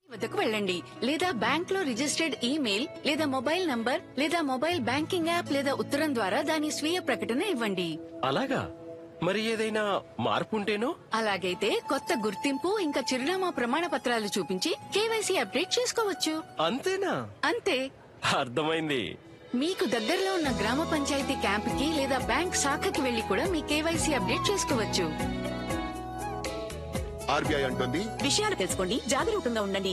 వద్దకు వెళ్ళండి లేదా బ్యాంక్ లో రిజిస్టర్డ్ ఈమెయిల్ లేదా మొబైల్ నంబర్ లేదా మొబైల్ బ్యాంకింగ్ యాప్ లేదా ఉత్తరం ద్వారా దాని స్వీయ ప్రకటన ఇవ్వండి అలాగా మరి ఏదైనా మార్పు ఉంటేనో అలాగైతే కొత్త గుర్తింపు ఇంకా చిరునామా ప్రమాణ పత్రాలు చూపించి కేవైసీ అప్డేట్ చేసుకోవచ్చు అంతేనా అంతే అర్థమైంది మీకు దగ్గరలో ఉన్న గ్రామ పంచాయతీ క్యాంప్ కి లేదా బ్యాంక్ శాఖకి వెళ్లి కూడా మీ కేవైసీ అప్డేట్ చేసుకోవచ్చు ఆర్బీఐ అంటుంది విషయాలు తెలుసుకోండి జాగరూకంగా ఉండండి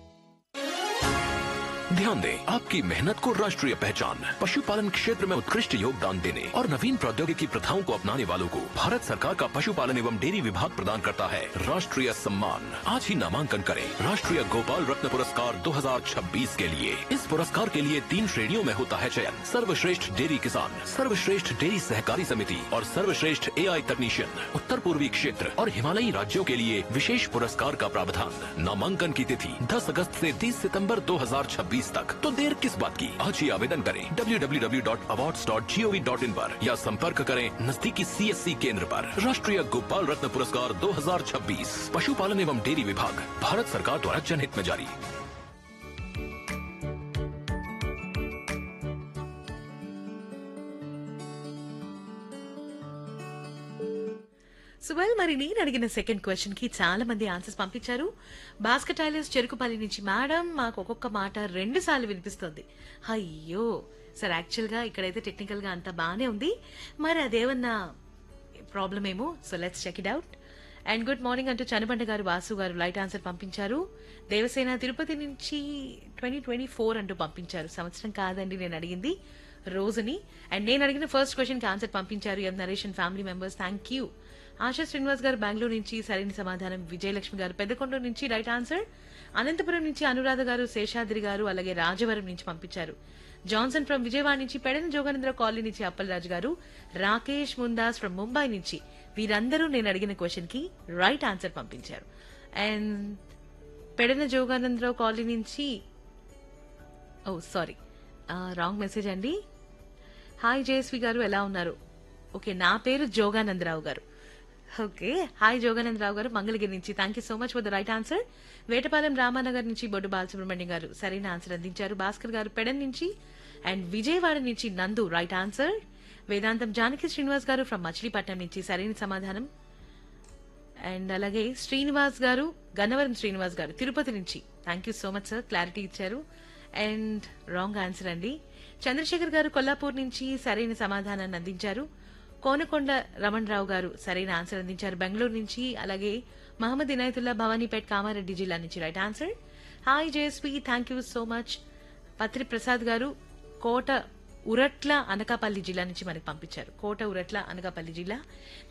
ध्यान दें आपकी मेहनत को राष्ट्रीय पहचान पशुपालन क्षेत्र में उत्कृष्ट योगदान देने और नवीन प्रौद्योगिकी प्रथाओं को अपनाने वालों को भारत सरकार का पशुपालन एवं डेयरी विभाग प्रदान करता है राष्ट्रीय सम्मान आज ही नामांकन करें राष्ट्रीय गोपाल रत्न पुरस्कार 2026 के लिए इस पुरस्कार के लिए तीन श्रेणियों में होता है चयन सर्वश्रेष्ठ डेयरी किसान सर्वश्रेष्ठ डेयरी सहकारी समिति और सर्वश्रेष्ठ एआई तकनीशियन उत्तर पूर्वी क्षेत्र और हिमालयी राज्यों के लिए विशेष पुरस्कार का प्रावधान नामांकन की तिथि 10 अगस्त से 30 सितंबर 2026 तक तो देर किस बात की आज ही आवेदन करें www.awards.gov.in पर या संपर्क करें नजदीकी सीएससी केंद्र पर राष्ट्रीय गोपाल रत्न पुरस्कार 2026 पशुपालन एवं डेयरी विभाग भारत सरकार द्वारा जनहित में जारी సువల్ మరి నేను అడిగిన సెకండ్ క్వశ్చన్ కి చాలా మంది ఆన్సర్స్ పంపించారు భాస్కర్ టైలర్స్ చెరుకుపల్లి నుంచి మేడం మాకు ఒక్కొక్క మాట రెండు సార్లు వినిపిస్తుంది అయ్యో సార్ యాక్చువల్ గా ఇక్కడైతే టెక్నికల్ గా అంత బానే ఉంది మరి అదేమన్నా ప్రాబ్లం ఏమో so let's check it out and good morning అంటూ చనబండ గారు వాసు గారు లైట్ ఆన్సర్ పంపించారు దేవసేన తిరుపతి నుంచి ట్వంటీ ట్వంటీ ఫోర్ అంటూ పంపించారు సంవత్సరం కాదండి నేను అడిగింది రోజుని అండ్ నేను అడిగిన ఫస్ట్ క్వశ్చన్ కి ఆన్సర్ పంపించారు ఎం నరేషన్ family members thank you Asha Srinivas గారు బెంగళూరు నుంచి సరైన సమాధానం విజయలక్ష్మి గారు పెద్దకొండూరు నుంచి రైట్ ఆన్సర్ అనంతపురం నుంచి అనురాధ గారు శేషాద్రి గారు అలాగే రాజవరం నుంచి పంపించారు జాన్సన్ ఫ్రమ్ విజయవాడ నుంచి పెడన జోగనేంద్ర కాలనీ నుంచి అప్పలరాజు గారు రాకేష్ ముందాస్ ఫ్రమ్ ముంబై నుంచి వీరందరూ నేను అడిగిన క్వశ్చన్ కి రైట్ ఆన్సర్ పంపించారు అండ్ పెడన జోగానందరావు కాలనీ నుంచి ఓ సారీ రాంగ్ మెసేజ్ అండి హాయ్ జయశ్రీ గారు ఎలా ఉన్నారు ఓకే నా పేరు జోగానందరావు గారు ఓకే హాయ్ జోగానందరావు గారు మంగళగిరి నుంచి thank you so much for the right answer Vetapalem Ramanagar నుంచి బొడ్డు బాలసుబ్రహ్మణ్యం గారు సరైన ఆన్సర్ అందించారు భాస్కర్ గారు పెడన్ నుంచి అండ్ విజయవాడ నుంచి నందు రైట్ ఆన్సర్ వేదాంతం జానకి శ్రీనివాస్ గారు ఫ్రమ్ మచిలీపట్నం నుంచి సరైన సమాధానం అండ్ అలాగే శ్రీనివాస్ గారు గన్నవరం శ్రీనివాస్ గారు తిరుపతి నుంచి thank you so much sir clarity ఇచ్చారు అండ్ రాంగ్ ఆన్సర్ అండి చంద్రశేఖర్ గారు కొల్లాపూర్ నుంచి సరైన సమాధానాన్ని అందించారు కోనకొండ రమణ్ రావు గారు సరైన ఆన్సర్ అందించారు బెంగళూరు నుంచి అలాగే మహమ్మద్ ఇనాయతుల్లా భవానీపేట్ కామారెడ్డి జిల్లా నుంచి right answer hi JSP thank you so much Patri Prasad గారు కోట ఉరట్ల అనకాపల్లి జిల్లా నుంచి మనకి పంపించారు కోట ఉరట్ల అనకాపల్లి జిల్లా